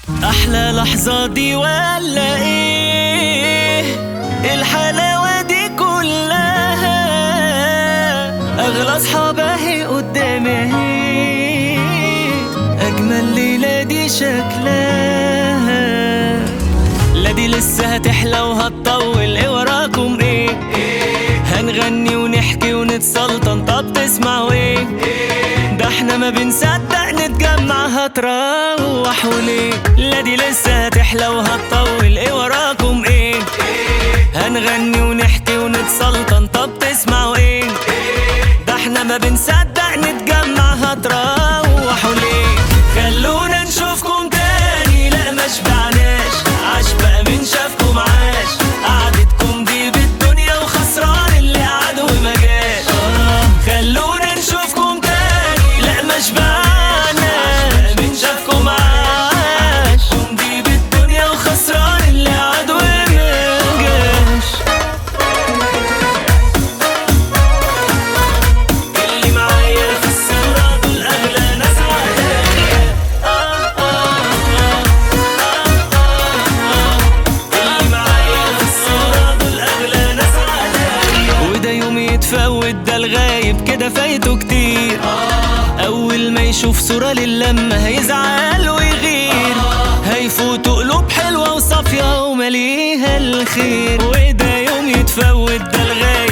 احلى لحظة دي ولا ايه الحلاوة دي كلها اغلى اصحاب اهي قدامي اهي اجمل ليلة دي شكلها لا دي لسه هتحلى وهتطول ايه وراكم ايه هنغني ونحكي ونتسلطن طب تسمعوا ايه ده احنا ما بنصدق نتجمع هتروح وليه لا دي لسه هتحلى وهتطول ايه وراكم ايه هنغني ونحكي ونتسلطن طب تسمعوا ايه ده احنا ما بنصدق نتجمع هتروح وليه خلونا نشوفكم تاني لا ما شبعناش عاش بقى من شافكم عاش قعدتكم دي بالدنيا وخسران اللي قعد وما جاش خلونا نشوفكم تاني لا ما شبعناش من شافكم عاش قعدتكم دي بالدنيا وخسران اللي قعد وما جاش اللي معايا في الصورة دول أغلى ناس عليا اللي معايا في الصورة دول أغلى ناس عليا وده يوم يتفوت ده الغايب كده فايته كتير أول ما يشوف صورة للمة هيزعل ويغير هيفوتوا قلوب حلوة وصافية ومليها الخير وده يوم يتفوت ده الغايب